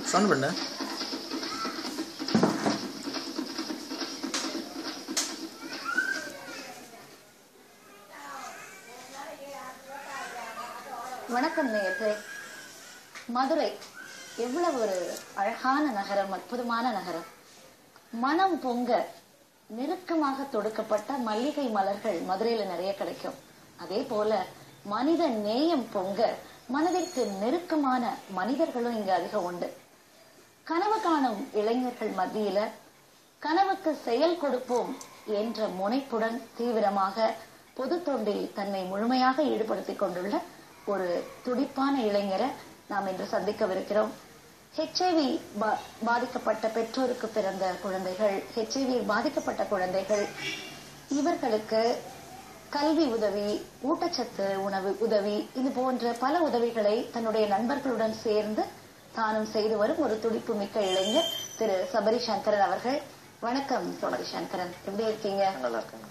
Sound பண்ணு வணக்கம் நேயர்களே மதுரை எவ்வளவு ஒரு அழகான நகரம் அற்புதமான நகரம் மனம் பொங்க நெருக்கமாக தொடுக்கப்பட்ட மல்லிகை மலர்கள் மதுரையில நிறைய கிடைக்கும் அதே போல மனித நேயம் பொங்க மனதிற்கு நெருக்கமான மனிதர்களும் இங்க அதிகம் உண்டு கனவு காணும் இளைஞர்கள் மத்தியில கனவுக்கு செயல் கொடுப்போம் என்ற முனைப்புடன் தீவிரமாக பொது தொண்டில் தன்னை முழுமையாக ஈடுபடுத்திக் கொண்டுள்ள ஒரு துடிப்பான இளைஞரை நாம் இன்று சந்திக்கவிருக்கிறோம் ஹெச்ஐவி பாதிக்கப்பட்ட பெற்றோருக்கு பிறந்த குழந்தைகள் ஹெச்ஐவி பாதிக்கப்பட்ட குழந்தைகள் இவர்களுக்கு கல்வி உதவி ஊட்டச்சத்து உணவு உதவி இது போன்ற பல உதவிகளை தன்னுடைய நண்பர்களுடன் சேர்ந்து தானும் செய்து வரும் ஒரு துடிப்பு மிக்க இளைஞர் திரு சபரி சங்கரன் அவர்கள் வணக்கம் சபரி சங்கரன் எப்படி இருக்கீங்க நல்லா இருக்காங்க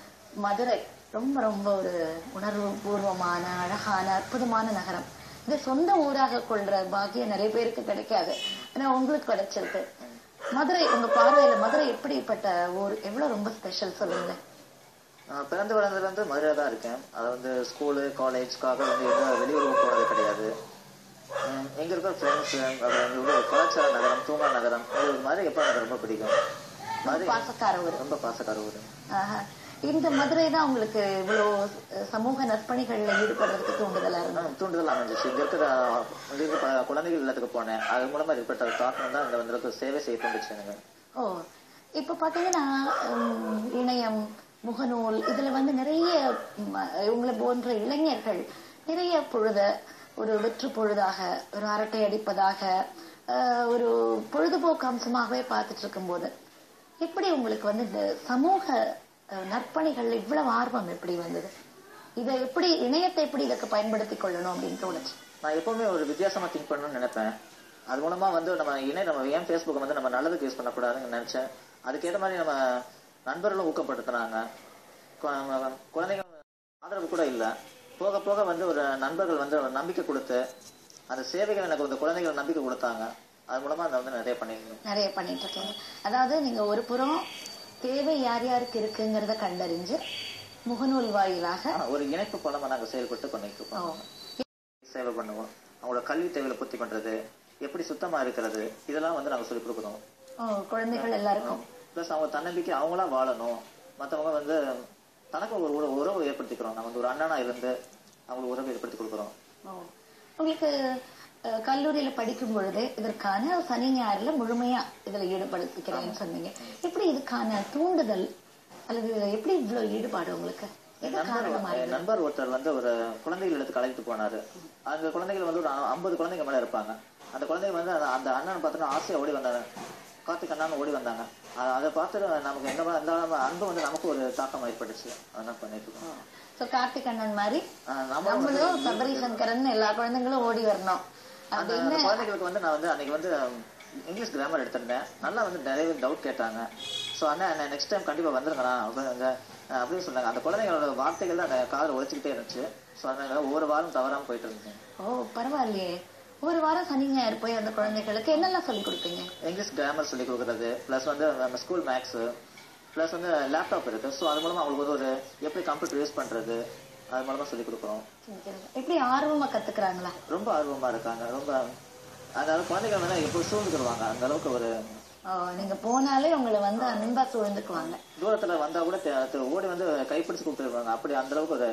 மதுரை ரொம்ப ரொம்ப ஒரு உணர்வு பூர்வமான அழகான அற்புதமான நகரம் இது சொந்த ஊராக கொள்ற பாக்கியம் நிறைய பேருக்கு கிடைக்காது ஆனா உங்களுக்கு கிடைச்சிருக்கு மதுரை உங்க பார்வையில மதுரை எப்படிப்பட்ட ஊர் எவ்வளவு ரொம்ப ஸ்பெஷல் சொல்லுங்களேன் நான் பிறந்து வளர்ந்ததுல இருந்து மதுரையில தான் இருக்கேன் அதை வந்து ஸ்கூலு காலேஜ்க்காக வந்து எங்க வெளியூர் போனது கிடையாது உம், எங்க இருக்கிற ஃப்ரெண்ட்ஸ் அப்புறம் எங்க ஊர் கலாச்சார நகரம் தூங்கா நகரம் இது ஒரு மாதிரி எப்போ எனக்கு ரொம்ப பிடிக்கும் மதுரை பாசக்கார ஊர் ரொம்ப பாசக்கார ஊர் ஆஹா. இந்த மதுரை தான் உங்களுக்கு இவ்வளவு அஹ், சமூக நற்பணிகள்ல ஈடுபடுறதுக்கு தூண்டுதலா இருந்தது நான் தூண்டுதல் அமைஞ்சிச்சு இங்க இருக்கிற இங்க இருக்கிற ப- குழந்தைகள் இல்லத்துக்கு போனேன் அது மூலமா ஏற்பட்ட தாக்கம் தான் இந்த வந்து சேவை செய்ய தூண்டுச்சு எனக்கு ஓ இப்ப பாத்தீங்கன்னா உம், இணையம் முகநூல் இதுல வந்து நிறைய ம், உங்களை போன்ற இளைஞர்கள் நிறைய பொழுத ஒரு வெற்று பொழுதாக ஒரு அரட்டை அடிப்பதாக அஹ், ஒரு பொழுதுபோக்கு அம்சமாகவே பார்த்துட்டு இருக்கும்போது எப்படி உங்களுக்கு வந்து இந்த சமூக அஹ், நற்பணிகள்ல இவ்வளவு ஆர்வம் எப்படி வந்தது இதை எப்படி இணையத்தை எப்படி இதுக்கு பயன்படுத்தி கொள்ளணும் அப்படின்னு தோணுச்சு நான் எப்பவுமே ஒரு வித்தியாசமா திங்க் பண்ணணும்னு நினைப்பேன் அது மூலமா வந்து நம்ம இணை நம்ம ஏன் ஃபேஸ்புக் வந்து நம்ம நல்லதுக்கு யூஸ் பண்ணக்கூடாதுன்னு நினைச்சேன் அதுக்கேற்ற மாதிரி நம்ம நண்பர்களும் ஊக்கப்படுத்துனாங்க கு- குழந்தைகள் ஆதரவு கூட இல்ல போக போக வந்து ஒரு நண்பர்கள் வந்து ஒரு நம்பிக்கை கொடுத்து அந்த சேவைகள் எனக்கு அந்த குழந்தைகள் நம்பிக்கை கொடுத்தாங்க அது மூலமா அதை வந்து நிறைய பண்ணிருக்கேன் நிறைய பண்ணிட்டு இருக்கீங்க அதாவது நீங்க ஒரு புறம் தேவை யார் யாருக்கு இருக்குங்கிறத கண்டறிஞ்சு முகநூல் வாயிலாக ஒரு இணைப்பு பலமா நாங்க செயல்பட்டு பண்ணிட்டு ஓ, இருக்கோம் சேவை பண்ணுவோம் அவங்களோட கல்வி தேவைகளை பூர்த்தி பண்றது எப்படி சுத்தமா இருக்கிறது இதெல்லாம் வந்து நாங்க சொல்லிக் கொடுக்குறோம் ஓ, குழந்தைகள் எல்லாருக்கும் பிளஸ் அவங்க தன்னம்பிக்கை அவங்களா வாழணும் மத்தவங்க வந்து தனக்கு ஒரு உற- உறவு ஏற்படுத்திக்கிறோம் நம்ம வந்து ஒரு அண்ணனா இருந்து அவங்களுக்கு உறவு ஏற்படுத்தி கொடுக்குறோம் ஓ. உங்களுக்கு அஹ், கல்லூரியில படிக்கும் பொழுதே இதற்கான சனி ஞாயிறுல முழுமையா இதுல ஈடுபடுத்திக்கிறேன்னு சொன்னீங்க எப்படி இதுக்கான தூண்டுதல் அல்லது இதுல எப்படி இவ்வளவு ஈடுபாடு உங்களுக்கு எது நண்பர் காரணமா என் நண்பர் ஒருத்தர் வந்து ஒரு குழந்தைகள் இடத்துக்கு அழைத்து போனாரு அந்த குழந்தைகள் வந்து ஒரு ஐம்பது குழந்தைங்க மேல இருப்பாங்க அந்த குழந்தைங்க வந்து அந்த- அந்த அண்ணன் பார்த்தோன்னா ஆசையா ஓடி வந்தாங்க கார்த்திக் அண்ணான்னு ஓடி வந்தாங்க அ- அதை பார்த்துட்டு நமக்கு எந்த மா- அந்த அன்பு வந்து நமக்கு ஒரு தாக்கம் ஏற்பட்டுச்சு அதான் பண்ணிட்டு இருக்கோம் சோ கார்த்திக் அண்ணன் மாதிரி அஹ் நம்மளும் வந்து நம்மளும் சபரி சங்கரன் எல்லா குழந்தைங்களும் ஓடி வரணும் அந்த அப்படின்னு அந்த குழந்தைகளுக்கு வந்து நான் வந்து அன்னைக்கு வந்து um, இங்கிலீஷ் கிராமர் எடுத்திருந்தேன் நல்லா வந்து நிறைய டவுட் கேட்டாங்க ஸோ அண்ணன் நெக்ஸ்ட் டைம் கண்டிப்பா வந்துருங்கண்ணா அப்படிங்க அஹ் அப்படின்னு சொன்னாங்க அந்த குழந்தைங்களோட வார்த்தைகள் தான் அந்த காதில் ஒழிச்சுக்கிட்டே இருந்துச்சு ஸோ அதனால ஒவ்வொரு வாரம் தவறாம போயிட்டு இருந்தேன் ஓ பரவாயில்லையே ஒரு வாரம் சனி ஞாயிறு போய் அந்த குழந்தைகளுக்கு என்னெல்லாம் சொல்லி கொடுப்பீங்க இங்கிலீஷ் கிராமர் சொல்லி கொடுக்குறது ப்ளஸ் வந்து நம்ம ஸ்கூல் மேக்ஸ் ப்ளஸ் வந்து லேப்டாப் இருக்கு ஸோ அது மூலமா அவங்களுக்கு வந்து ஒரு எப்படி கம்ப்யூட்டர் யூஸ் பண்றது அது மூலமா சொல்லி கொடுக்குறோம் எப்படி ஆர்வமா கத்துக்கிறாங்களா ரொம்ப ஆர்வமா இருக்காங்க ரொம்ப அதாவது குழந்தைகள் வந்து எப்படி சூழ்ந்துக்கிடுவாங்க அந்த அளவுக்கு ஒரு ஓ, நீங்க போனாலே உங்களை வந்து அன்பா சூழ்ந்துக்குவாங்க தூரத்துல வந்தா கூட தெ- தெ- ஓடி வந்து கைப்பிடிச்சு கூப்பிட்டுருவாங்க அப்படி அந்த அளவுக்கு ஒரு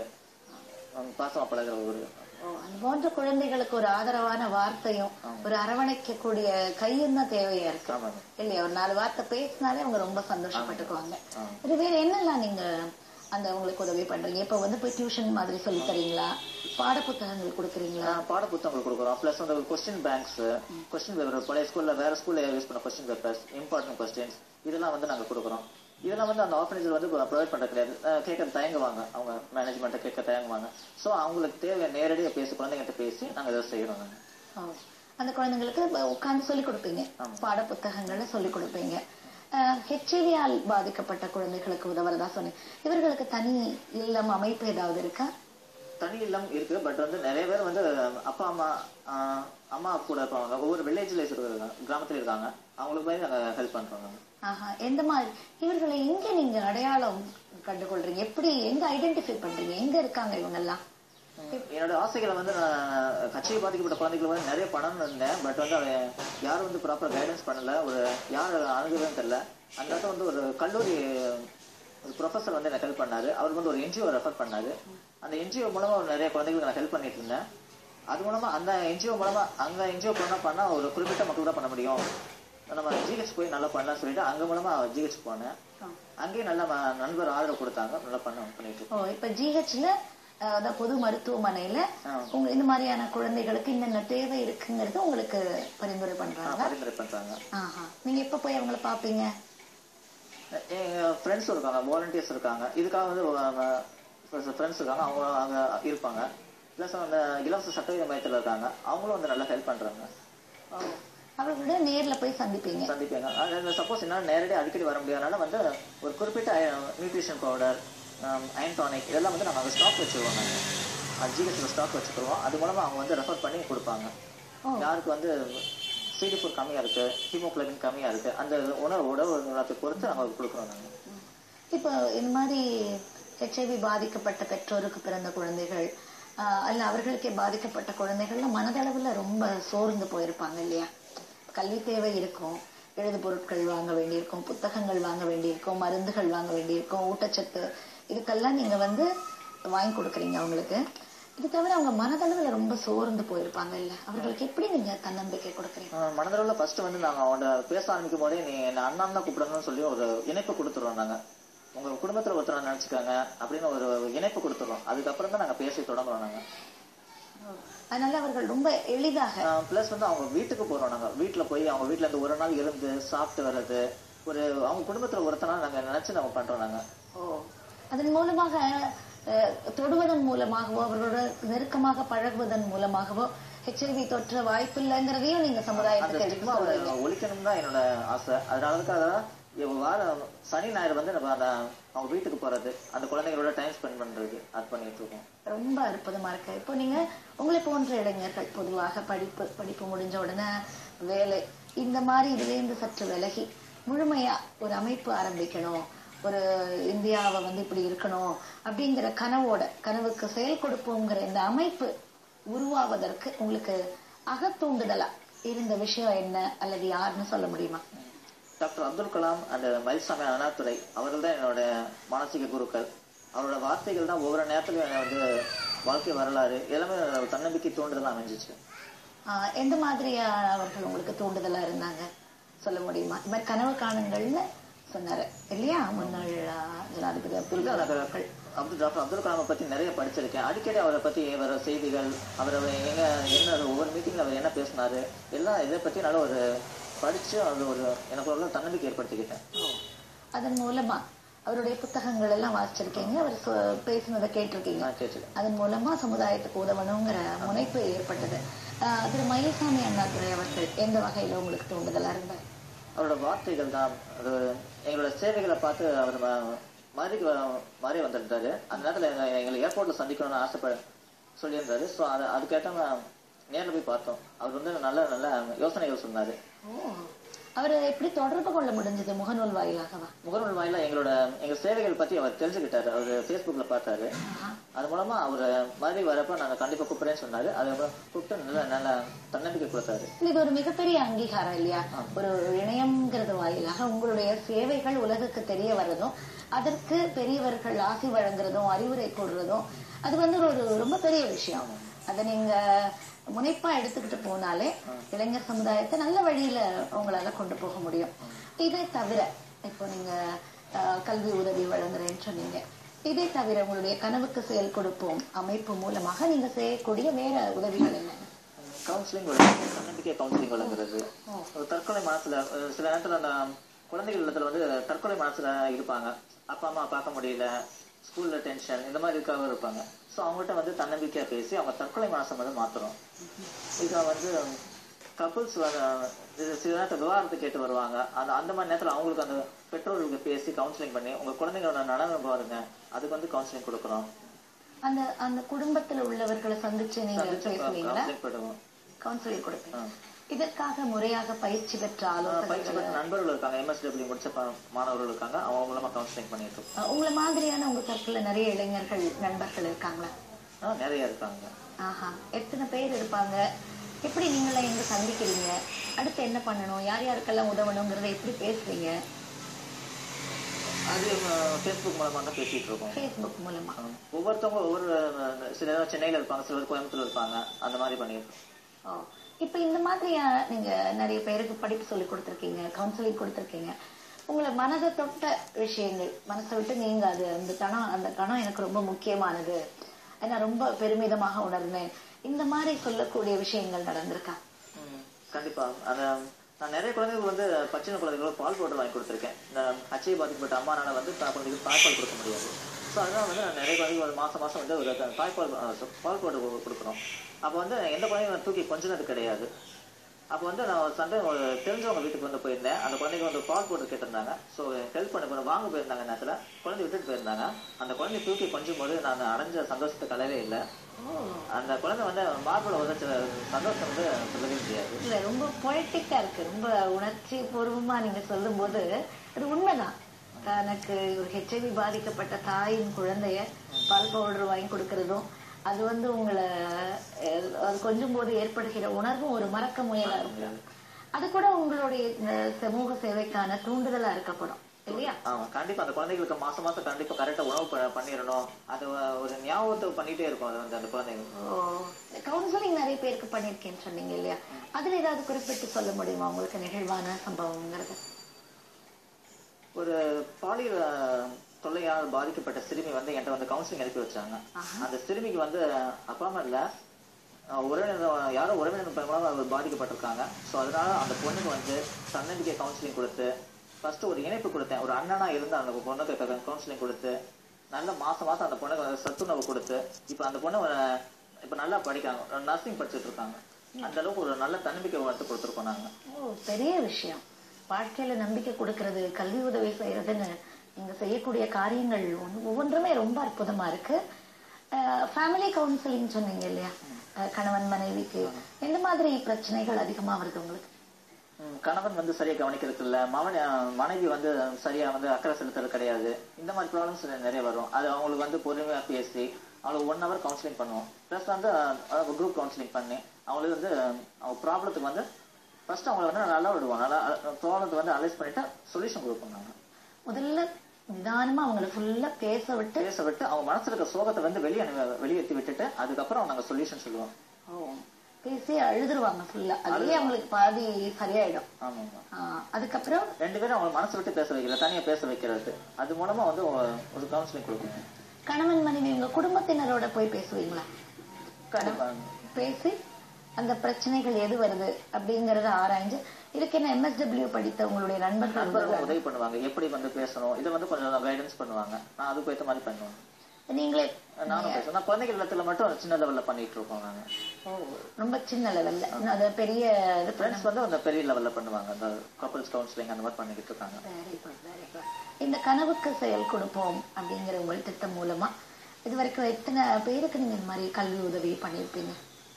um, பாசமா பழகுற ஒரு ஓ, அது போன்ற குழந்தைகளுக்கு ஒரு ஆதரவான வார்த்தையும் ஒரு அரவணைக்கக்கூடிய கையும் தான் தேவையா இருக்கு ஆமாங்க இல்லையா ஒரு நாலு வார்த்தை பேசினாலே அவங்க ரொம்ப சந்தோஷப்பட்டுக்குவாங்க இது வேற என்னெல்லாம் நீங்க அந்த உங்களுக்கு உதவி பண்றீங்க இப்ப வந்து போய் டியூஷன் மாதிரி சொல்லி தரீங்களா பாட புத்தகங்கள் கொடுக்குறீங்களா ஆஹ் பாட புத்தகங்கள் கொடுக்குறோம் பிளஸ் வந்து கொஸ்டின் பேங்க்ஸ் கொஸ்டின் பேப்பர் பழைய ஸ்கூல்ல வேற ஸ்கூல்ல யூஸ் பண்ண கொஸ்டின் பேப்பர்ஸ் இம்பார்ட்டன்ட் கொஸ்டின்ஸ் இதெல்லாம் வந்து நாங்க கொடுக்குறோம் இதெல்லாம் வந்து அந்த ஆர்ஃபனேஜ் வந்து ப்ரொவைட் பண்றது கிடையாது அஹ் கேட்க தயங்குவாங்க அவங்க மேனேஜ்மெண்ட்டை கேட்க தயங்குவாங்க சோ அவங்களுக்கு தேவை நேரடியா பேசி குழந்தைகிட்ட பேசி நாங்க இதை செய்யறோம் நாங்க ஓ. அந்த குழந்தைங்களுக்கு உட்கார்ந்து சொல்லி கொடுப்பீங்க பாட புத்தகங்களை சொல்லி கொடுப்பீங்க ஹெச்ஐவியால் பாதிக்கப்பட்ட குழந்தைகளுக்கு உதவுறதா சொன்னீங்க இவர்களுக்கு தனி இல்லம் அமைப்பு ஏதாவது இருக்கா தனி இல்லம் இருக்கு பட் வந்து நிறைய பேர் வந்து அப்பா அம்மா ஆஹ், அம்மா கூட இருப்பாங்க ஒவ்வொரு வில்லேஜ்ல இருக்காங்க கிராமத்துல இருக்காங்க அவங்களுக்கு போய் நாங்க ஹெல்ப் பண்றோம் நாங்க. ஆஹா எந்த மாதிரி இவர்களை எங்க நீங்க அடையாளம் கண்டுகொள்றீங்க எப்படி எங்க ஐடென்டிஃபை பண்றீங்க எங்க இருக்காங்க இவங்க எல்லாம் என்னோட ஆசைகளை வந்து நான் கட்சியை பாதிக்கப்பட்ட குழந்தைகள் வந்து நிறைய பணம் இருந்தேன் பட் வந்து அதை யாரும் வந்து ப்ராப்பர் கைடன்ஸ் பண்ணல ஒரு யார் அணுகுதுன்னு தெரியல அந்த இடத்துல வந்து ஒரு கல்லூரி ஒரு ப்ரொஃபஸர் வந்து எனக்கு ஹெல்ப் பண்ணாரு அவர் வந்து ஒரு என்ஜிஓ ரெஃபர் பண்ணாரு அந்த என்ஜிஓ மூலமா ஒரு நிறைய குழந்தைகளுக்கு நான் ஹெல்ப் பண்ணிட்டு இருந்தேன் அது மூலமா அந்த என்ஜிஓ மூலமா அந்த என்ஜிஓ பண்ண பண்ணா ஒரு குறிப்பிட்ட மக்கள் தான் பண்ண முடியும் நம்ம ஜிஹெச் போய் நல்லா பண்ணலாம் சொல்லிட்டு அங்க மூலமா ஜிஹெச் போனேன் அங்கேயும் நல்ல ம- நண்பர் ஆதரவு கொடுத்தாங்க நல்லா பண்ண பண்ணிட்டு இருக்கோம். ஓ இப்ப ஜிஹெச்ல அதாவது பொது மருத்துவமனையில ஆ. உங்க இந்த மாதிரியான குழந்தைகளுக்கு என்னென்ன தேவை இருக்குங்கிறது உங்களுக்கு பரிந்துரை ஆ, பண்றாங்க பரிந்துரை பண்றாங்க ஆஹா நீங்க எப்ப போய் அவங்கள பாப்பீங்க எங்க ஃப்ரெண்ட்ஸ் இருக்காங்க வாலண்டியர்ஸ் இருக்காங்க இதுக்காக வந்து ஃப்ரெண்ட்ஸ் இருக்காங்க அவங்க அங்க இருப்பாங்க பிளஸ் அந்த இலவச சட்டவித மையத்தில் இருக்காங்க அவங்களும் வந்து நல்லா ஹெல்ப் பண்றாங்க ஓ அவர்களோட நேர்ல போய் சந்திப்பீங்க சந்திப்பாங்க சப்போஸ் என்னால் நேரடியாக அடிக்கடி வர முடியாதனால வந்து ஒரு குறிப்பிட்ட நியூட்ரிஷன் பவுடர் அயன் டானிக் இதெல்லாம் வந்து நாங்கள் ஸ்டாக் வச்சுருவோம் நாங்கள் ஜிஹெச்சில் ஸ்டாக் வச்சுக்கிடுவோம் அது மூலமா அவங்க வந்து ரெஃபர் பண்ணி கொடுப்பாங்க ஓ. யாருக்கு வந்து சிடி ஃபுட் கம்மியா இருக்கு ஹீமோகுளோபின் கம்மியா இருக்கு அந்த உணவு உணவு உணவத்தை பொறுத்து நாங்கள் கொடுக்குறோம் நாங்கள் இப்போ இந்த மாதிரி ஹெச்ஐவி பாதிக்கப்பட்ட பெற்றோருக்கு பிறந்த குழந்தைகள் ஆஹ், அல்ல அவர்களுக்கே பாதிக்கப்பட்ட குழந்தைகள்ல மனதளவுல ரொம்ப சோர்ந்து போயிருப்பாங்க இல்லையா கல்வி தேவை இருக்கும் எழுது பொருட்கள் வாங்க வேண்டியிருக்கும் புத்தகங்கள் வாங்க வேண்டியிருக்கும் மருந்துகள் வாங்க வேண்டியிருக்கும் ஊட்டச்சத்து இதுக்கெல்லாம் நீங்க வந்து வாங்கி கொடுக்குறீங்க அவங்களுக்கு இது தவிர அவங்க மனதளவுல ரொம்ப சோர்ந்து போயிருப்பாங்க இல்ல அவர்களுக்கு எப்படி நீங்க தன்னம்பிக்கை கொடுக்குறீங்க மனதளவில் ஃபர்ஸ்ட் வந்து நாங்கள் அவன்கிட்ட பேச ஆரம்பிக்கும் போதே நீ என்ன அண்ணன் தான் கூப்பிடணும்னு சொல்லி ஒரு இணைப்பு கொடுத்துருவோம் நாங்கள் உங்க குடும்பத்துல ஒருத்தர் நினைச்சுக்கோங்க அப்படின்னு ஒரு இணைப்பு கொடுத்துருவோம் அதுக்கப்புறம் தான் நாங்கள் பேசி தொடங்குறோம் நாங்கள் அதனால அவர்கள் ரொம்ப எளிதாக ப்ளஸ் வந்து அவங்க வீட்டுக்கு போறோம் நாங்க வீட்டுல போய் அவங்க வீட்டுல இருந்து ஒரு நாள் இருந்து சாப்பிட்டு வர்றது ஒரு அவங்க குடும்பத்துல ஒருத்தனா நாங்க நினைச்சு நம்ம பண்றோம் நாங்க ஓ அதன் மூலமாக அஹ், தொடுவதன் மூலமாகவோ அவர்களோட நெருக்கமாக பழகுவதன் மூலமாகவோ ஹெச்ஐவி தொற்ற வாய்ப்பில்லைங்கிறதையும் நீங்க அந்த சமுதாயத்துக்கு எடுத்து ஸ்டிக்மா சொல்றீங்க ஒழிக்கணும் தான் என்னோட ஆசை அதனாலதுக்காக தான் இவ வாரம் சனி ஞாயிறு வந்து நம்ம அந்த அவங்க வீட்டுக்கு போறது அந்த குழந்தைங்களோட டைம் ஸ்பெண்ட் பண்றது அது பண்ணிட்டு இருக்கோம் ரொம்ப அற்புதமா இருக்கு இப்போ நீங்க உங்களை போன்ற இளைஞர்கள் பொதுவாக படிப்பு படிப்பு முடிஞ்ச உடனே வேலை இந்த மாதிரி இதுல இருந்து சற்று விலகி முழுமையா ஒரு அமைப்பு ஆரம்பிக்கணும் ஒரு இந்தியாவை வந்து இப்படி இருக்கணும் அப்படிங்கிற கனவோட கனவுக்கு செயல் கொடுப்போங்கிற இந்த அமைப்பு உருவாவதற்கு உங்களுக்கு அகத்தூண்டுதலா இருந்த விஷயம் என்ன அல்லது யாருன்னு சொல்ல முடியுமா டாக்டர் அப்துல் கலாம் அண்ட் மயில்சாமி அண்ணாதுரை அவர்கள் தான் என்னோட மானசீக குருக்கள் அவரோட வார்த்தைகள் தான் ஒவ்வொரு நேரத்திலும் என்னை வந்து வாழ்க்கை வரலாறு எல்லாமே ஒரு தன்னம்பிக்கை தூண்டுதலா அமைஞ்சிச்சு ஆஹ் எந்த மாதிரியா அவர்கள் உங்களுக்கு தூண்டுதலா இருந்தாங்க சொல்ல முடியுமா இந்த மாதிரி கனவு காணுங்கள்னு சொன்னாரு இல்லையா முன்னாள் ஆஹ், ஜனாதிபதி அப்துல் இல்ல, கலாம் நான் அவர்கள் அப்துல் டாக்டர் அப்துல் கலாமை பத்தி நிறைய படிச்சிருக்கேன் அடிக்கடி அவரை பத்தி வர செய்திகள் அவர் எங்க என்ன ஒவ்வொரு மீட்டிங்ல அவர் என்ன பேசினாரு எல்லாம் இதை பத்தி நல்ல ஒரு படிச்சு அது ஒரு எனக்கு ஒரு தன்னம்பிக்கை ஏற்படுத்திக்கிட்டேன் அதன் மூலமா அவருடைய புத்தகங்கள் எல்லாம் வாசிச்சிருக்கீங்க அவர் சொ- பேசினதை கேட்டிருக்கீங்க நான் கேட்டுக்கேன் அதன் மூலமா சமுதாயத்துக்கு உதவணுங்கிற முனைப்பு ஏற்பட்டது ஆஹ் திரு மயில்சாமி அண்ணாதுரை அவர்கள் எந்த வகையில உங்களுக்கு தூண்டுதலா இருந்தார் அவரோட வார்த்தைகள் தான் அது எங்களோட சேவைகளை பார்த்து அவர் ம- மாறி வ- மாறி வந்திருந்தாரு அந்த நேரத்துல எங்க- எங்களை ஏர்போர்ட்ல சந்திக்கணும்னு ஆசைப்பட சொல்லியிருந்தாரு ஸோ அதை அதுக்கேற்ற நேர்ல போய் பார்த்தோம் அவர் வந்து நல்ல நல்ல யோசனைகள் சொன்னாரு ஓ அவரை எப்படி தொடர்பு கொள்ள முடிஞ்சது முகநூல் வாயிலாகவா முகநூல் வாயிலா எங்களோட எங்க சேவைகள் பத்தி அவர் தெரிஞ்சுக்கிட்டாரு அவர் ஃபேஸ்புக்ல பார்த்தாரு ஆஹா. அது மூலமா அவர் மாதிரி வரப்ப நாங்க கண்டிப்பா கூப்பிடுறேன்னு சொன்னாரு அது கூப்பிட்டு நல்ல நல்ல தன்னம்பிக்கை கொடுத்தாரு இது ஒரு மிகப்பெரிய அங்கீகாரம் இல்லையா ஒரு இணையம்ங்கிறது வாயிலாக உங்களுடைய சேவைகள் உலகுக்கு தெரிய வர்றதும் அதற்கு பெரியவர்கள் ஆசி வழங்குறதும் அறிவுரை கூடுறதும் அது வந்து ஒரு ரொம்ப பெரிய விஷயம் அதை நீங்க முனைப்பா எடுத்துக்கிட்டு போனாலே இளைஞர் சமுதாயத்தை நல்ல வழியில உங்களால கொண்டு போக முடியும் இதை தவிர இப்போ நீங்க அஹ், கல்வி உதவி வழங்குறேன்னு சொன்னீங்க இதை தவிர உங்களுடைய கனவுக்கு செயல் கொடுப்போம் அமைப்பு மூலமாக நீங்க செய்யக்கூடிய வேற உதவிகள் என்ன கவுன்சிலிங் வழங்குறது தன்னம்பிக்கை கவுன்சிலிங் வழங்குறது ஒரு தற்கொலை மனசுல அஹ் சில நேரத்துல அந்த குழந்தைகள் இடத்துல வந்து தற்கொலை மனசுல இருப்பாங்க அப்பா அம்மா பார்க்க முடியல ஸ்கூல்ல டென்ஷன் இந்த மாதிரி இருக்காக இருப்பாங்க ஸோ அவங்ககிட்ட வந்து தன்னம்பிக்கையா பேசி அவங்க தற்கொலை மனசை வந்து மாத்துறோம் இதை வந்து கப்புள்ஸ் சில நேரத்தில் விவாதத்தை கேட்டு வருவாங்க அந்த அந்த மாதிரி நேரத்துல அவங்களுக்கு அந்த பெற்றோர்களுக்கு பேசி கவுன்சிலிங் பண்ணி உங்க குழந்தைங்களோட நலனை பாருங்க அதுக்கு வந்து கவுன்சிலிங் கொடுக்குறோம் அந்த அந்த குடும்பத்துல உள்ளவர்களை சந்திச்சு நீங்க சந்திச்சு பேசுவீங்களா counseling பண்ணுவோம் கவுன்சிலிங் கொடுப்பீங்க ஆ. இதற்காக முறையாக பயிற்சி பெற்ற ஆலோசனை பயிற்சி பெற்ற நண்பர்கள் இருக்காங்க எம்எஸ்டபிள்யூ முடிச்ச ப- மாணவர்கள் இருக்காங்க அவங்க மூலமா கவுன்சிலிங் பண்ணிட்டு இருக்கோம் அஹ் உங்களை மாதிரியான உங்க சர்க்கிள்ல நிறைய இளைஞர்கள் நண்பர்கள் இருக்காங்களா ஆ, நிறைய இருக்காங்க ஆஹா எத்தனை பேர் இருப்பாங்க எப்படி நீங்களாம் எங்க சந்திக்கிறீங்க அடுத்து என்ன பண்ணணும் யார் யாருக்கெல்லாம் உதவணுங்கிறத எப்படி பேசுறீங்க அது ஃபேஸ்புக் மூலமா தான் பேசிட்டு இருக்கோம் ஃபேஸ்புக் மூலமா ஆ, ஒவ்வொருத்தவங்க ஒவ்வொரு அஹ், சில பேர் சென்னையில இருப்பாங்க சில பேர் கோயம்புத்தூர்ல இருப்பாங்க அந்த மாதிரி பண்ணிருக்கோம் ஓ இப்ப இந்த மாதிரியா நீங்க நிறைய பேருக்கு படிப்பு சொல்லி கொடுத்துருக்கீங்க கவுன்சிலிங் கொடுத்துருக்கீங்க உங்களை மனதை தொட்ட விஷயங்கள் மனசை விட்டு நீங்க அது அந்த கணம் அந்த கணம் எனக்கு ரொம்ப முக்கியமானது அதை நான் ரொம்ப பெருமிதமாக உணர்ந்தேன் இந்த மாதிரி சொல்லக்கூடிய விஷயங்கள் நடந்திருக்கா ம், கண்டிப்பா அத நான் நிறைய குழந்தைகளுக்கு வந்து பச்சின குழந்தைகளுக்கு பால் பவுடர் வாங்கி கொடுத்துருக்கேன் இந்த அச்சை பாதிக்கப்பட்ட அம்மானால வந்து தா- குழந்தைகளுக்கு தாய்ப்பால் கொடுக்க முடியாது ஸோ அதனால வந்து நான் நிறைய குழந்தைகள் ஒரு மாசம் மாசம் வந்து ஒரு த- தாய்ப்பால் அஹ், சொ- பால் பவுடர் கொடு- கொடுக்குறோம் அப்போ வந்து எந்த குழந்தையும் தூக்கி கொஞ்சினது கிடையாது அப்போ வந்து நான் சண்டை ஒரு தெரிஞ்சவங்க வீட்டுக்கு வந்து போயிருந்தேன் அந்த குழந்தைங்க வந்து பால் போட்டு கேட்டிருந்தாங்க ஸோ ஹெல்ப் பண்ண போய் வாங்க போயிருந்தாங்க நேரத்தில் குழந்தை விட்டுட்டு போயிருந்தாங்க அந்த குழந்தை தூக்கி கொஞ்சம் போது நான் அடைஞ்ச சந்தோஷத்தை கலவே இல்லை அந்த குழந்தை வந்து மார்பில் உதச்ச சந்தோஷம் வந்து சொல்லவே முடியாது இல்ல ரொம்ப பொலிட்டிக்கா இருக்கு ரொம்ப உணர்ச்சி பூர்வமா நீங்க சொல்லும்போது அது உண்மைதான் தனக்கு ஒரு ஹெச்ஐவி பாதிக்கப்பட்ட தாயின் குழந்தைய பால் பவுடர் வாங்கி கொடுக்கறதும் அது வந்து உங்களை அஹ், அது கொஞ்சம் போது ஏற்படுகிற உணர்வும் ஒரு மறக்க முயலா இருக்கும் அது கூட உங்களுடைய இந்த சமூக சேவைக்கான தூண்டுதலா இருக்கப்படும் இல்லையா ஆமா கண்டிப்பா அந்த குழந்தைகளுக்கு மாசம் மாசம் கண்டிப்பா கரெக்டா உணவு ப- பண்ணிடணும் அது வ- ஒரு ஞாபகத்தை பண்ணிட்டே இருக்கும் அது வந்து அந்த குழந்தைங்க கவுன்சிலிங் நிறைய பேருக்கு பண்ணிருக்கேன்னு சொன்னீங்க இல்லையா அதுல ஏதாவது குறிப்பிட்டு சொல்ல முடியுமா உங்களுக்கு நிகழ்வான சம்பவங்கிறது ஒரு பாலியல் அஹ், தொல்லையால் பாதிக்கப்பட்ட சிறுமி வந்து என்கிட்ட வந்து கவுன்சிலிங் அனுப்பி வச்சாங்க அந்த சிறுமிக்கு வந்து அப்பா அம்மா இல்ல அஹ், உறவினர் யாரோ உறவினர் மூலமா அவர் பாதிக்கப்பட்டிருக்காங்க ஸோ அதனால அந்த பொண்ணுக்கு வந்து தன்னம்பிக்கை கவுன்சிலிங் கொடுத்து ஃபர்ஸ்ட் ஒரு இணைப்பு கொடுத்தேன் ஒரு அண்ணனா இருந்து அந்த பொண்ணுக்கு கவுன்சிலிங் கொடுத்து நல்ல மாசம் மாசம் அந்த பொண்ணுக்கு வந்து சத்துணவு கொடுத்து இப்போ அந்த பொண்ணு அஹ், இப்ப நல்லா படிக்கிறாங்க நர்சிங் படிச்சுட்டு இருக்காங்க அந்த அளவுக்கு ஒரு நல்ல தன்னம்பிக்கை வளர்த்து கொடுத்துருக்கோம் நாங்க ஓ பெரிய விஷயம் வாழ்க்கையில நம்பிக்கை கொடுக்கறது கல்வி உதவி செய்யறதுன்னு நீங்க செய்யக்கூடிய காரியங்கள் ஒண்ணு- ஒவ்வொன்றுமே ரொம்ப அற்புதமா இருக்கு ஃபேமிலி கவுன்சிலிங் சொன்னீங்க இல்லையா அஹ், கணவன் மனைவிக்கு எந்த மாதிரி பிரச்சனைகள் அதிகமா வருது உங்களுக்கு ம், கணவன் வந்து சரியா கவனிக்கிறது இல்ல மவன் அஹ், மனைவி வந்து சரியா வந்து அக்கறை செலுத்துறது கிடையாது இந்த மாதிரி ப்ராப்ளம்ஸ் நிறைய வரும் அது அவங்களுக்கு வந்து பொறுமையா பேசி அவங்களுக்கு ஒன் ஹவர் கவுன்சிலிங் பண்ணுவோம் ப்ளஸ் வந்து குரூப் கவுன்சிலிங் பண்ணி அவங்களுக்கு வந்து அஹ், அவங்க ப்ராப்ளத்துக்கு வந்து ஃபர்ஸ்ட் அவங்களை வந்து நல்லா விடுவோம் நல்லா ப்ராப்ளத்தை வந்து அனலைஸ் பண்ணிட்டு சொல்யூஷன் கொடுப்போம் நாங்க முதல்ல நிதானமா அவங்களை ஃபுல்லா பேச விட்டு பேச விட்டு அவங்க மனசுல இருக்க சோகத்தை வந்து வெளியே வெளியேற்றி விட்டுட்டு அதுக்கப்புறம் நாங்க சொல்யூஷன் சொல்லுவோம் ஓ, பேசி அழுதுருவாங்க ஃபுல்லா அதுலயே அவங்களுக்கு பாதி சரியாயிடும் ஆமாங்க ஆஹ், அதுக்கப்புறம் ரெண்டு பேரும் அவங்க மனசு விட்டு பேச வைக்கல தனியா பேச வைக்கிறது அது மூலமா வந்து ஒரு கவுன்சிலிங் கொடுப்போம் கணவன் மனைவி உங்க குடும்பத்தினரோட போய் பேசுவீங்களா கண்டிப்பா பேசி அந்த பிரச்சனைகள் எது வருது அப்படிங்கறத ஆராய்ஞ்சு இதுக்கு என்ன எம்எஸ்டபிள்யூ படித்த உங்களுடைய நண்பர்கள் நண்பர்கள் உதவி பண்ணுவாங்க எப்படி வந்து பேசணும் இதை வந்து கொஞ்சம் கைடன்ஸ் பண்ணுவாங்க நான் அதுக்கு ஏற்ற மாதிரி பண்ணுவேன் நீங்களே நானும் பேசுவேன் நான் குழந்தைகள் இடத்துல மட்டும் சின்ன லெவல்ல பண்ணிட்டு இருக்கோம் நாங்க ஓ, ரொம்ப சின்ன லெவல்ல இன்னும் அது பெரிய இது பண்ண ஃப்ரெண்ட்ஸ் வந்து அந்த பெரிய லெவல்ல பண்ணுவாங்க அந்த கப்பல்ஸ் கவுன்சிலிங் அந்த மாதிரி பண்ணிக்கிட்டு இருக்காங்க Very good, very good. இந்த கனவுக்கு செயல் கொடுப்போம் அப்படிங்கிற உங்கள் திட்டம் மூலமா இது வரைக்கும் எத்தனை பேருக்கு நீங்க இந்த மாதிரி கல்வி உதவி பண்ணியிருப்பீங்க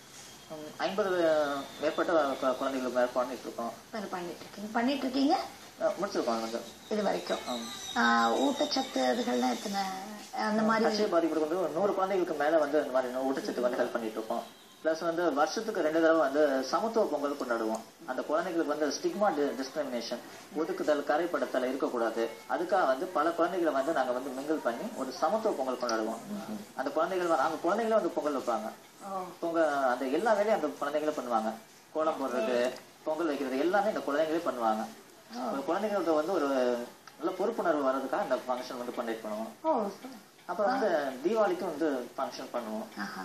உம், ஐம்பது மேற்பட்ட கு- குழந்தைகளுக்கு மேல பண்ணிட்டு இருக்கோம் வேலை பண்ணிட்டு இருக்கீங்க பண்ணிட்டு இருக்கீங்க அஹ் முடிச்சிருக்கோம் வந்து இது வரைக்கும் ஆம். ஆஹ் ஊட்டச்சத்து அதுகள்லாம் எத்தனை அந்த மாதிரி கட்சி பாதிப்பு வந்து ஒரு நூறு குழந்தைகளுக்கு மேல வந்து இந்த மாதிரி ஊட்டச்சத்து வந்து ஹெல்ப் பண்ணிட்டு இருக்கோம் பிளஸ் வந்து வருஷத்துக்கு ரெண்டு தடவை வந்து சமத்துவ பொங்கல் கொண்டாடுவோம் அந்த குழந்தைகளுக்கு வந்து ஸ்டிக்மா டிஸ்கிரிமினேஷன் ஒதுக்குதல் கரைப்படுத்தல் இருக்கக்கூடாது அதுக்காக வந்து பல குழந்தைகளை வந்து நாங்க வந்து மிங்கிள் பண்ணி ஒரு சமத்துவ பொங்கல் கொண்டாடுவோம் அந்த குழந்தைகள் வந்து- அந்த குழந்தைகளே வந்து பொங்கல் வைப்பாங்க ஓ, பொங்கல் அந்த எல்லா வேலையும் அந்த குழந்தைகளே பண்ணுவாங்க கோலம் போடுறது பொங்கல் வைக்கிறது எல்லாமே இந்த குழந்தைகளே பண்ணுவாங்க ஒரு குழந்தைங்களுக்கு வந்து ஒரு நல்ல பொறுப்புணர்வு வர்றதுக்காக இந்த ஃபங்க்ஷன் வந்து கண்டக்ட் பண்ணுவோம் ஓ அப்புறம் வந்து தீபாவளிக்கும் வந்து ஃபங்க்ஷன் பண்ணுவோம் ஆஹா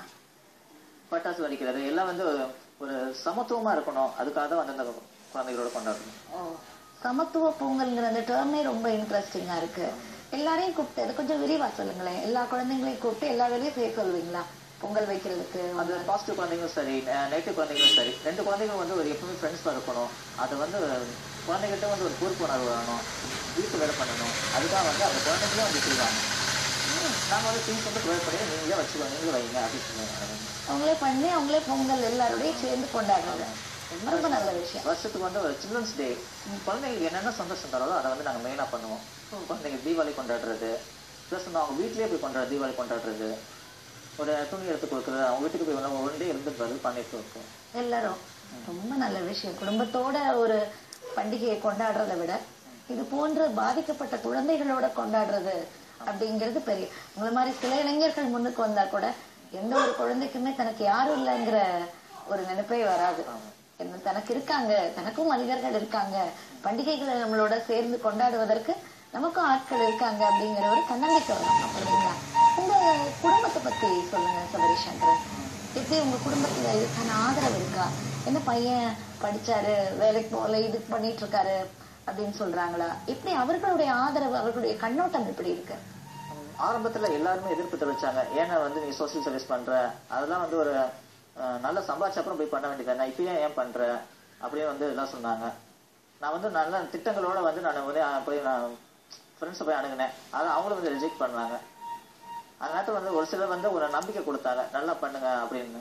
பட்டாசு வெடிக்கிறது எல்லாம் வந்து ஒரு சமத்துவமா இருக்கணும் அதுக்காக தான் வந்து அந்த குழந்தைகளோட கொண்டாடணும் ஓ சமத்துவ பொங்கல்ங்கிற அந்த டேர்மே ரொம்ப இன்ட்ரெஸ்டிங்கா இருக்கு எல்லாரையும் கூப்பிட்டு அது கொஞ்சம் விரிவா சொல்லுங்களேன் எல்லா குழந்தைங்களையும் கூப்பிட்டு எல்லா வேலையும் செய்ய சொல்லுவீங்களா பொங்கல் வைக்கிறதுக்கு அது பாசிட்டிவ் குழந்தைங்களும் சரி நெகட்டிவ் குழந்தைங்களும் சரி ரெண்டு குழந்தைங்களும் வந்து ஒரு எப்பவுமே ஃப்ரெண்ட்ஸாக இருக்கணும் அது வந்து குழந்தைகிட்ட வந்து ஒரு பொறுப்புணர்வு வரணும் வீட்டு வேலை பண்ணணும் அதுக்காக வந்து அந்த குழந்தைங்களும் வந்து செய்வாங்க ம், நாங்க வந்து திங்ஸ் வந்து ப்ரொவைட் பண்ணி நீங்களே வச்சுக்கோ நீங்களே வைங்க அப்படின்னு சொல்லுவாங்க அவங்களே பண்ணி அவங்களே பொங்கல் எல்லாரோடையும் சேர்ந்து கொண்டாடுறது ரொம்ப நல்ல விஷயம் வருஷத்துக்கு வந்து ஒரு சில்ட்ரன்ஸ் டே குழந்தைங்களுக்கு என்னென்ன சந்தோஷம் தராதோ அதை வந்து நாங்க மெயினா பண்ணுவோம் குழந்தைங்க தீபாவளி கொண்டாடுறது ப்ளஸ் வந்து அவங்க வீட்லயே போய் கொண்டாடுற தீபாவளி கொண்டாடுறது ஒரு துணி எடுத்து கொடுக்குறது அவங்க வீட்டுக்கு போய் வந்து ஒன் டே இருந்து பதில் பண்ணிட்டு இருக்கோம் எல்லாரும் ரொம்ப நல்ல விஷயம் குடும்பத்தோட ஒரு பண்டிகையை கொண்டாடுறதை விட இது போன்ற பாதிக்கப்பட்ட குழந்தைகளோட கொண்டாடுறது அப்படிங்கிறது பெரிய உங்களை மாதிரி சில இளைஞர்கள் முன்னுக்கு வந்தா கூட எந்த ஒரு குழந்தைக்குமே தனக்கு யாரும் இல்லைங்கிற ஒரு நினைப்பே வராது என்ன தனக்கு இருக்காங்க தனக்கும் மனிதர்கள் இருக்காங்க பண்டிகைகளை நம்மளோட சேர்ந்து கொண்டாடுவதற்கு நமக்கும் ஆட்கள் இருக்காங்க அப்படிங்கிற ஒரு தன்னம்பிக்கை வரும் அப்படிங்களா உங்க குடும்பத்தை பத்தி சொல்லுங்க சபரி சங்கரன் எப்படி உங்க குடும்பத்துல இதுக்கான ஆதரவு இருக்கா என்ன பையன் படிச்சாரு வேலைக்கு போகல இது பண்ணிட்டு இருக்காரு அப்படின்னு சொல்றாங்களா எப்படி அவர்களுடைய ஆதரவு அவர்களுடைய கண்ணோட்டம் எப்படி இருக்கு உம், ஆரம்பத்துல எல்லாருமே எதிர்ப்பு தெரிவிச்சாங்க ஏன்னா வந்து நீ சோசியல் சர்வீஸ் பண்ற அதெல்லாம் வந்து ஒரு அஹ், நல்ல சம்பாதிச்ச அப்புறம் போய் பண்ண வேண்டியது நான் இப்பயே ஏன் பண்ற அப்படியே வந்து எல்லாம் சொன்னாங்க நான் வந்து நல்ல திட்டங்களோட வந்து நான் வந்து அஹ், போய் நான் ஃப்ரெண்ட்ஸை போய் அணுகினேன் அதை அவங்களும் வந்து ரிஜெக்ட் பண்ணாங்க அந்த நேரத்துல வந்து ஒரு சிலர் வந்து ஒரு நம்பிக்கை கொடுத்தாங்க நல்லா பண்ணுங்க அப்படின்னு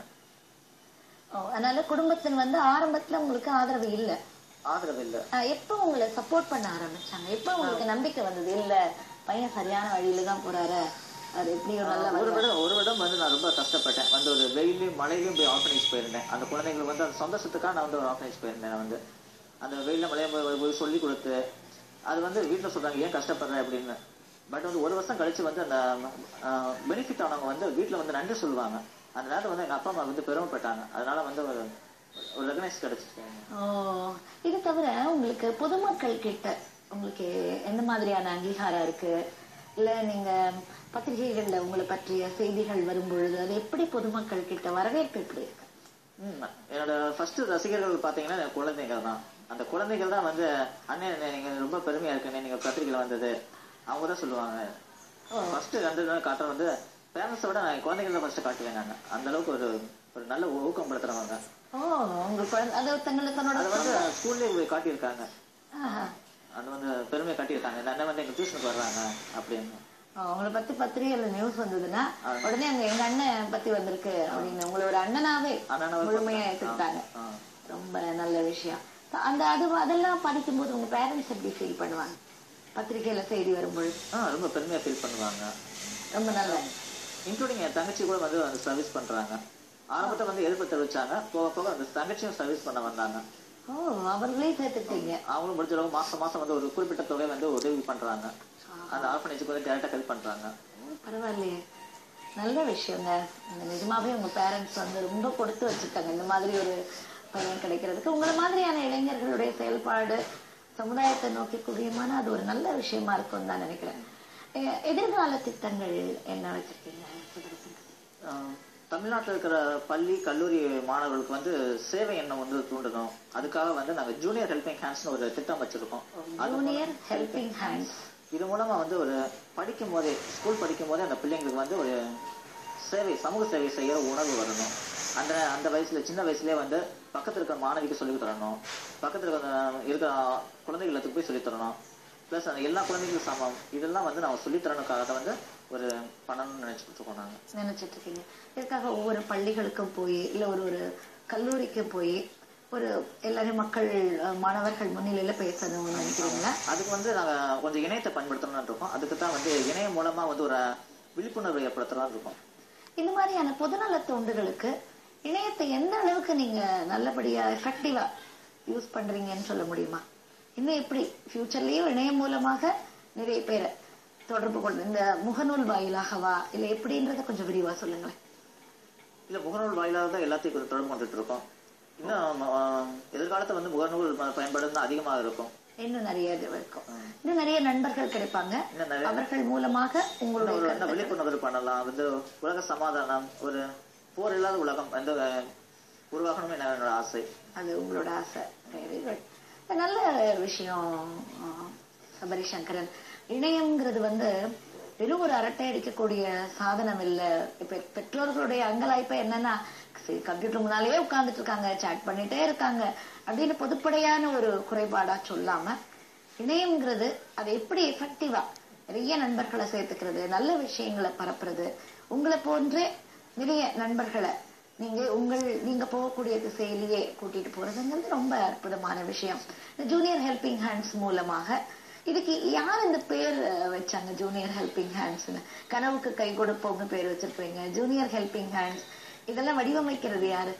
ஓ, அதனால குடும்பத்தின் வந்து ஆரம்பத்துல உங்களுக்கு ஆதரவு இல்ல ஆதரவு இல்ல ஆஹ் எப்ப உங்களை சப்போர்ட் பண்ண ஆரம்பிச்சாங்க எப்ப உங்களுக்கு நம்பிக்கை வந்தது இல்ல பையன் சரியான வழியில தான் போறாரு அது எப்படி ஒரு நல்ல ஒரு விடம் ஒரு விடம் வந்து நான் ரொம்ப கஷ்டப்பட்டேன் வந்து ஒரு வெயிலையும் மழையிலையும் போய் ஆர்ஃபனேஜ் போயிருந்தேன் அந்த குழந்தைங்களுக்கு வந்து அந்த சந்தோஷத்துக்காக நான் வந்து ஒரு ஆர்ஃபனேஜ் போயிருந்தேன் நான் வந்து அந்த வெயில மழையும் போய் போய் சொல்லி கொடுத்து அது வந்து வீட்டுல சொல்றாங்க ஏன் கஷ்டப்படுற அப்படின்னு பட் வந்து ஒரு வருஷம் கழிச்சு வந்து அந்த பெனிஃபிட் ஆனவங்க வந்து வீட்டுல வந்து நன்றி சொல்லுவாங்க அந்த நேரத்துல வந்து எங்க அப்பா அம்மா வந்து பெருமைப்பட்டாங்க அதனால வந்து ஒரு ஒரு ரெகனைஸ் கிடைச்சிச்சு ஓ இது தவிர உங்களுக்கு பொதுமக்கள் கிட்ட உங்களுக்கு எந்த மாதிரியான அங்கீகாரம் இருக்கு இல்ல நீங்க பத்திரிகைகள்ல உங்களை பற்றிய செய்திகள் வரும் பொழுது அது எப்படி பொதுமக்கள் கிட்ட வரவேற்பு எப்படி இருக்கு ம், என்னோட ஃபர்ஸ்ட் ரசிகர்கள் பாத்தீங்கன்னா எனக்கு குழந்தைகள் தான் அந்த குழந்தைகள் தான் வந்து அண்ணன் நீங்க ரொம்ப பெருமையா இருக்குன்னு நீங்க பத்திரிகையில வந்தது அவங்க தான் சொல்லுவாங்க ஃபர்ஸ்ட் ரெண்டு நாள் காட்டுற வந்து பேரண்ட்ஸை விட நான் குழந்தைகள் தான் ஃபர்ஸ்ட் காட்டுவேன் நான் அந்த அளவுக்கு ஒரு ஒரு நல்ல ஊக்கப்படுத்துறவங்க ஓ உங்க குழந்தை அது தங்களுக்கு தன்னோட அதை வந்து ஸ்கூல்லேயே போய் காட்டியிருக்காங்க ஆஹா. அது வந்து பெருமையை காட்டியிருக்காங்க இந்த அண்ணன் வந்து எங்க டியூஷனுக்கு வர்றாங்க அப்படின்னு ஓ, உங்களை பத்தி பத்திரிகையில நியூஸ் வந்ததுன்னா உடனே அங்க எங்க அண்ணன் பத்தி வந்திருக்கு அப்படின்னு உங்களை ஒரு அண்ணனாவே அண்ணனாவே முழுமையா எடுத்துக்கிட்டாங்க ஆ. ரொம்ப நல்ல விஷயம் அந்த அது அதெல்லாம் படிக்கும்போது உங்க பேரண்ட்ஸ் எப்படி ஃபீல் பண்ணுவாங்க பத்திரிகையில செய்தி வரும்பொழுது ஆ ரொம்ப பெருமையா ஃபீல் பண்ணுவாங்க ரொம்ப நல்ல இன்க்ளூடிங் என் தங்கச்சி கூட வந்து அந்த சர்வீஸ் பண்றாங்க ஆரம்பத்தை வந்து எதிர்ப்பு தெரிவிச்சாங்க போக போக அந்த தங்கச்சியும் சர்வீஸ் பண்ண வந்தாங்க ஓ அவர்களே சேர்த்துட்டீங்க அவங்களும் முடிஞ்ச அளவு மாசம் மாசம் வந்து ஒரு குறிப்பிட்ட தொகை வந்து உதவி பண்றாங்க அந்த ஆர்ஃபனேஜுக்கு வந்து டேரக்டா ஹெல்ப் பண்றாங்க ஓ, பரவாயில்லையே நல்ல விஷயங்க இந்த நிஜமாவே உங்க பேரண்ட்ஸ் வந்து ரொம்ப கொடுத்து வச்சிருக்காங்க இந்த மாதிரி ஒரு பையன் கிடைக்கிறதுக்கு உங்களை மாதிரியான இளைஞர்களுடைய செயல்பாடு சமுதாயத்தை நோக்கி குவியமான அது ஒரு நல்ல விஷயமா இருக்கும்னு தான் நினைக்கிறேன் எ- எதிர்கால திட்டங்கள் என்ன வச்சிருக்கீங்க சுதர்சன்? ஆஹ் தமிழ்நாட்டுல இருக்கிற பள்ளி கல்லூரி மாணவர்களுக்கு வந்து சேவை எண்ணம் வந்து தூண்டணும் அதுக்காக வந்து நாங்க ஜூனியர் ஹெல்பிங் ஹேண்ட்ஸ்னு ஒரு திட்டம் வச்சிருக்கோம் அது ஜூனியர் ஹெல்பிங் ஹேண்ட்ஸ் இது மூலமா வந்து ஒரு படிக்கும் போதே ஸ்கூல் படிக்கும் போதே அந்த பிள்ளைங்களுக்கு வந்து ஒரு சேவை சமூக சேவை செய்யற உணர்வு வரணும் அந்த அந்த வயசுல சின்ன வயசுலயே வந்து பக்கத்துல இருக்கிற மாணவிக்கு சொல்லி தரணும் பக்கத்துல இருக்கிற இருக்கிற குழந்தைகளுக்கு போய் சொல்லித் தரணும் பிளஸ் அந்த எல்லா குழந்தைகளுக்கும் சமம் இதெல்லாம் வந்து நம்ம சொல்லித் தரணுக்காக வந்து ஒரு பண்ணணும்னு நினைச்சுட்டு இருக்கோம் நாங்க நினைச்சிட்டு இருக்கீங்க இதுக்காக ஒவ்வொரு பள்ளிகளுக்கும் போய் இல்ல ஒரு ஒரு கல்லூரிக்கு போய் ஒரு எல்லாரும் மக்கள் அஹ், மாணவர்கள் முன்னிலையில பேசணும்னு நினைக்கிறீங்களா அதுக்கு வந்து நாங்க கொஞ்சம் இணையத்தை பயன்படுத்தணும்னு இருக்கோம் அதுக்கு தான் வந்து இணையம் மூலமா வந்து ஒரு விழிப்புணர்வு ஏற்படுத்தலாம்னு இருக்கோம் இந்த மாதிரியான பொதுநல தொண்டுகளுக்கு இணையத்தை எந்த அளவுக்கு நீங்க நல்லபடியா எஃபெக்டிவா யூஸ் பண்றீங்கன்னு சொல்ல முடியுமா இன்னும் எப்படி ஃபியூச்சர்லயும் இணையம் மூலமாக நிறைய பேரை தொடர்பு கொண்டு இந்த முகநூல் வாயிலாகவா இல்ல எப்படின்றத கொஞ்சம் விரிவா சொல்லுங்களேன் இல்ல முகநூல் வாயிலாக தான் எல்லாத்தையும் கொஞ்சம் தொடர்பு கொண்டுட்டு இருக்கோம் இன்னும் ஆஹ், எதிர்காலத்துல வந்து முகநூல் ப- பயன்பாடு வந்து அதிகமாக இருக்கும் இன்னும் நிறைய இது இருக்கும் இன்னும் நிறைய நண்பர்கள் கிடைப்பாங்க இன்னும் நிறைய அவர்கள் மூலமாக உங்களுடைய ஒரு என்ன விழிப்புணர்வு பண்ணலாம் வந்து உலக சமாதானம் ஒரு போர் இல்லாத உலகம் வந்து அஹ், உருவாகணும்னு என்ன என்னோட ஆசை அது உங்களோட ஆசை வெரி குட் நல்ல விஷயம் ஆ, சபரி சங்கரன் இணையம்ங்கிறது வந்து வெறும் ஒரு அரட்டை அடிக்கக்கூடிய சாதனம் இல்ல இப்ப பெற்றோர்களுடைய அங்கலாய்ப்ப என்னன்னா சரி கம்ப்யூட்டர் முன்னாலேயே உட்கார்ந்துட்டு இருக்காங்க சாட் பண்ணிட்டே இருக்காங்க அப்படின்னு பொதுப்படையான ஒரு குறைபாடா சொல்லாம இணையம்ங்கிறது அதை எப்படி எஃபெக்டிவா நிறைய நண்பர்களை சேர்த்துக்கிறது நல்ல விஷயங்களை பரப்புறது உங்களை போன்றே நிறைய நண்பர்களை நீங்க உங்கள் நீங்க போகக்கூடிய திசையிலேயே கூட்டிட்டு போறதுங்கிறது ரொம்ப அற்புதமான விஷயம் ஜூனியர் ஹெல்பிங் ஹேண்ட்ஸ் மூலமாக இதுக்கு யார் இந்த பேர் அஹ், வச்சாங்க ஜூனியர் ஹெல்பிங் ஹேண்ட்ஸ்னு கனவுக்கு கை கொடுப்போம்னு பேர் வச்சிருப்பீங்க ஜூனியர் ஹெல்பிங் ஹேண்ட்ஸ் இதெல்லாம் வடிவமைக்கிறது யாரு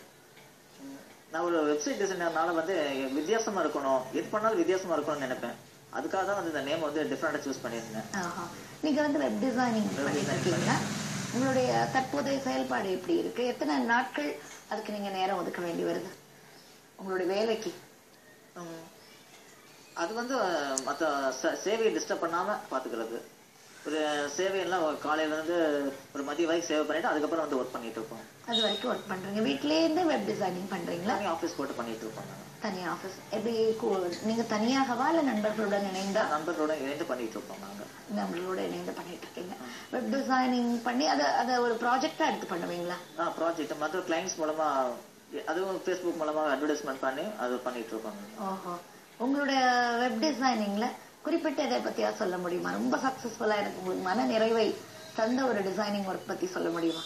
நான் ஒரு வெப்சைட் டிசைனர்னால வந்து வித்தியாசமா இருக்கணும் எது பண்ணாலும் வித்தியாசமா இருக்கணும்னு நினைப்பேன் அதுக்காக தான் வந்து இந்த நேம் வந்து டிஃப்ரெண்டா சூஸ் பண்ணியிருந்தேன் ஆஹா. நீங்க வந்து வெப் டிசைனிங் பண்ணிட்டு இருக்கீங்களா உங்களுடைய தற்போதைய செயல்பாடு எப்படி இருக்கு எத்தனை நாட்கள் அதுக்கு நீங்க நேரம் ஒதுக்க வேண்டி வருது உங்களுடைய வேலைக்கு உம், அது வந்து அஹ், மத்த ச- சேவையை டிஸ்டர்ப் பண்ணாம பாத்துக்கிறது ஒரு சேவையெல்லாம் ஒரு காலையில இருந்து ஒரு மதிய வரைக்கும் சேவை பண்ணிட்டு அதுக்கப்புறம் வந்து ஒர்க் பண்ணிட்டு இருக்கோம் அது வரைக்கும் ஒர்க் பண்றீங்க வீட்லயே இருந்து வெப் டிசைனிங் பண்றீங்களா தனி ஆஃபீஸ் போட்டு பண்ணிட்டு இருக்கோம் நாங்க. தனி ஆபீஸ் எப்படி கு- நீங்க தனியாகவா இல்ல நண்பர்களுடன் இணைந்தா நண்பர்களோட இணைந்து பண்ணிட்டு இருக்கோம் நாங்க நம்மளோட இணைந்து பண்ணிட்டு இருக்கீங்க வெப் டிசைனிங் பண்ணி அதை அதை ஒரு ப்ராஜெக்டா எடுத்து பண்ணுவீங்களா ப்ராஜெக்ட் மற்ற கிளைண்ட்ஸ் மூலமா அதுவும் ஃபேஸ்புக் மூலமா அட்வர்டைஸ்மெண்ட் பண்ணி அது பண்ணிட்டு இருக்கோம் ஓஹோ உங்களுடைய வெப் டிசைனிங்ல குறிப்பிட்ட இதை பத்தியா சொல்ல முடியுமா ரொம்ப சக்சஸ்ஃபுல்லா எனக்கு உங்களுக்கு மன நிறைவை தந்த ஒரு டிசைனிங் ஒர்க் பத்தி சொல்ல முடியுமா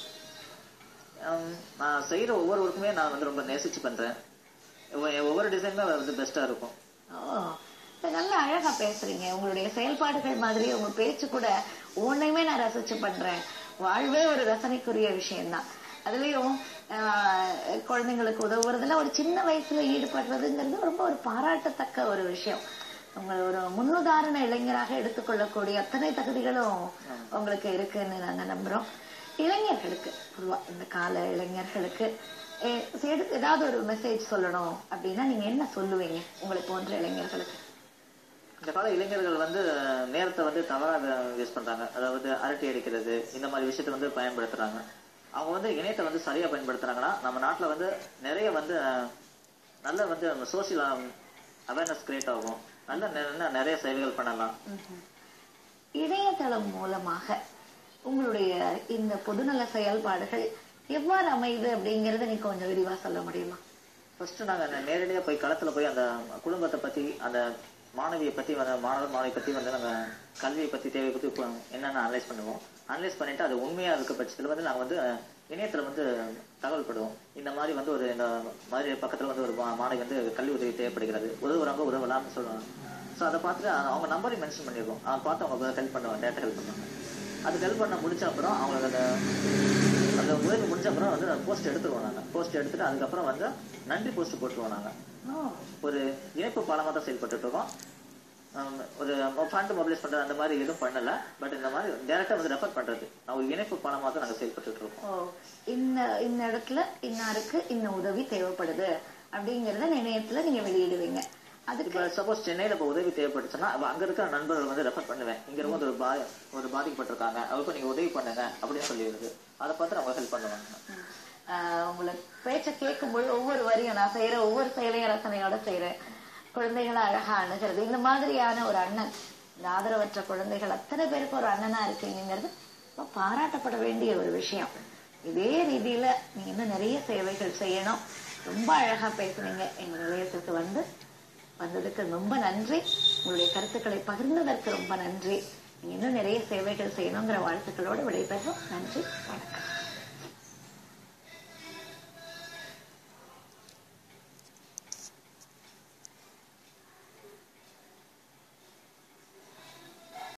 ஹம், நான் செய்யற ஒவ்வொரு ஒர்க்குமே நான் வந்து ரொம்ப நேசிச்சு பண்றேன் ஒவ்வொரு- ஒவ்வொரு டிசைனுமே வந்து பெஸ்டா இருக்கும் ஓ இப்ப நல்லா அழகா பேசுறீங்க உங்களுடைய செயல்பாடுகள் மாதிரி உங்க பேச்சு கூட ஒன்னையுமே நான் ரசிச்சு பண்றேன் வாழ்வே ஒரு ரசனைக்குரிய விஷயம்தான் அதுலயும் ஆஹ், குழந்தைங்களுக்கு உதவுறதுல ஒரு சின்ன வயசுல ஈடுபடுறதுங்கிறது ரொம்ப ஒரு பாராட்டத்தக்க ஒரு விஷயம் உங்க ஒரு முன்னுதாரண இளைஞராக எடுத்துக்கொள்ளக்கூடிய அத்தனை தகுதிகளும் உங்களுக்கு இருக்குன்னு நாங்க நம்புறோம் இளைஞர்களுக்கு பொதுவா இந்த கால இளைஞர்களுக்கு எ- எது- ஏதாவது ஒரு மெசேஜ் சொல்லணும் அப்படின்னா நீங்க என்ன சொல்லுவீங்க உங்களை போன்ற இளைஞர்களுக்கு இந்த கால இளைஞர்கள் வந்து நேரத்தை வந்து தவறா யூஸ் பண்றாங்க அதாவது அரட்டை அடிக்கிறது இந்த மாதிரி விஷயத்தை வந்து பயன்படுத்துறாங்க அவங்க வந்து இணையத்தை வந்து சரியா பயன்படுத்துறாங்கன்னா நம்ம நாட்டுல வந்து நிறைய வந்து அஹ், நல்ல வந்து சோசியல் அவேர்னஸ் கிரியேட் ஆகும் நல்ல நெ- நிறைய சேவைகள் பண்ணலாம் இணையதளம் மூலமாக உங்களுடைய இந்த பொதுநல செயல்பாடுகள் எவ்வாறு அமையுது அப்படிங்கறத நீ கொஞ்சம் விரிவா சொல்ல முடியுமா ஃபர்ஸ்ட் நாங்க நே- நேரடியா போய் களத்துல போய் அந்த குடும்பத்தை பத்தி அந்த மாணவியை பத்தி வந்து மாணவர் மாணவி பத்தி வந்து நாங்க கல்வியை பத்தி தேவை பத்தி இப்போ என்னென்ன அனலைஸ் பண்ணுவோம் அனலைஸ் பண்ணிட்டு அது உண்மையா இருக்க பட்சத்துல வந்து நாங்க வந்து அஹ், இணையத்துல வந்து தகவல் படுவோம் இந்த மாதிரி வந்து ஒரு இந்த மாதிரி பக்கத்துல வந்து ஒரு மா- மாணவி வந்து கல்வி உதவி தேவைப்படுகிறது உதவுறாங்க உதவலாம்னு சொல்லுவாங்க ஸோ அதை பார்த்துட்டு அ- அவங்க நம்பரையும் மென்ஷன் பண்ணிருக்கோம் அதை பார்த்து அவங்க ஹெல்ப் பண்ணுவாங்க டேட்டா ஹெல்ப் பண்ணுவாங்க அது ஹெல்ப் பண்ண முடிச்ச அப்புறம் அவங்களுக்கு அந்த அந்த உதவி முடிஞ்ச அப்புறம் வந்து போஸ்ட் எடுத்துருவோம் நாங்க போஸ்ட் எடுத்துட்டு அதுக்கப்புறம் வந்து நன்றி போஸ்ட் போட்டுருவோம் நாங்க ஒரு இணைப்பு பாலமா தான் செயல்பட்டு இருக்கோம் ஆம், ஒரு ஃபண்ட் மொபிலைஸ் பண்றது அந்த மாதிரி எதுவும் பண்ணல பட் இந்த மாதிரி டைரக்டா வந்து ரெஃபர் பண்றது நான் ஒரு இணைப்பு பாலமா தான் நாங்க செயல்பட்டு இருக்கோம் ஓ இந்த இந்த இடத்துல இன்னாருக்கு இந்த உதவி தேவைப்படுது அப்படிங்கறத இணையத்துல நீங்க வெளியிடுவீங்க அதுக்கு இப்ப சப்போஸ் சென்னையில இப்ப உதவி தேவைப்பட்டுச்சுன்னா அப்ப அங்க இருக்கிற நண்பர்கள் வந்து ரெஃபர் பண்ணுவேன் இங்க இருக்கும் ஒரு பா ஒரு பாதிக்கப்பட்டிருக்காங்க அவருக்கு நீங்க உதவி பண்ணுங்க அப்படின்னு சொல்லிடுது அதை பார்த்து அவங்க ஹெல்ப் பண்ணுவாங்க ஆஹ் உங்களை பேச்ச கேட்கும்போது ஒவ்வொரு வரியும் நான் செய்யற ஒவ்வொரு செயலையும் ரசனையோட செய்யறேன் குழந்தைகளை அழகா அணுகிறது இந்த மாதிரியான ஒரு அண்ணன் இந்த ஆதரவற்ற குழந்தைகள் அத்தனை பேருக்கு ஒரு அண்ணனா இருக்கீங்கிறது ரொம்ப பாராட்டப்பட வேண்டிய ஒரு விஷயம் இதே ரீதியில நீங்க இன்னும் நிறைய சேவைகள் செய்யணும் ரொம்ப அழகா பேசுனீங்க எங்க நிலையத்துக்கு வந்து வந்ததுக்கு ரொம்ப நன்றி உங்களுடைய கருத்துக்களை பகிர்ந்ததற்கு ரொம்ப நன்றி நீங்க இன்னும் நிறைய சேவைகள் செய்யணுங்கிற வாழ்த்துக்களோடு விடைபெறும் நன்றி வணக்கம்